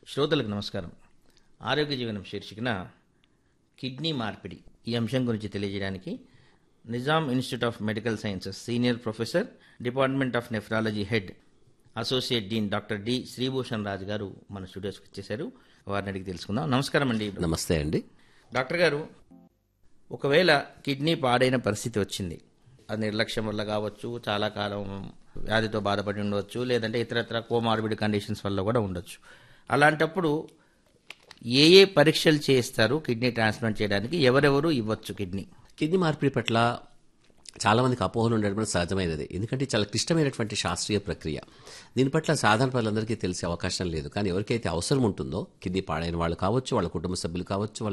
శ్రోతలకు నమస్కారం ఆరోగ్య జీవనం శీర్షికన కిడ్నీ మార్పిడి ఈ అంశం గురించి తెలియజేయడానికి Nizam institute of medical sciences senior professor department of nephrology head associate dean doctor D Sribhushan Raju garu మన స్టూడియోస్కి వచ్చేశారు వారిని అడిగి తెలుసుకుందాం నమస్కారం అండి నమస్తే అండి డాక్టర్ గారు ఒకవేళ కిడ్నీ పాడైన పరిస్థితి వచ్చింది అది నిర్లక్ష్యం వల్ల కావచ్చు చాలా కాలం వ్యాధితో బాధపడి ఉండవచ్చు లేదంటే ఇతరత్ర కోమార్బిడ్ కండిషన్స్ వల్ల కూడా ఉండొచ్చు అలాంటప్పుడు ఏ ఏ పరీక్షలు చేస్తారు కిడ్నీ ట్రాన్స్ప్లాంట్ చేయడానికి ఎవరెవరు ఇవ్వచ్చు కిడ్నీ కిడ్నీ మార్పిడి పట్ల చాలా మందికి అపోహలు ఉండడం సహజమైనది ఎందుకంటే చాలా క్లిష్టమైనటువంటి శాస్త్రీయ ప్రక్రియ దీని పట్ల సాధారణ ప్రజలందరికీ తెలిసే అవకాశం లేదు కానీ ఎవరికైతే అవసరం ఉంటుందో కిడ్నీ పాడైన వాళ్ళు కావచ్చు వాళ్ళ కుటుంబ సభ్యులు కావచ్చు వాళ్ళ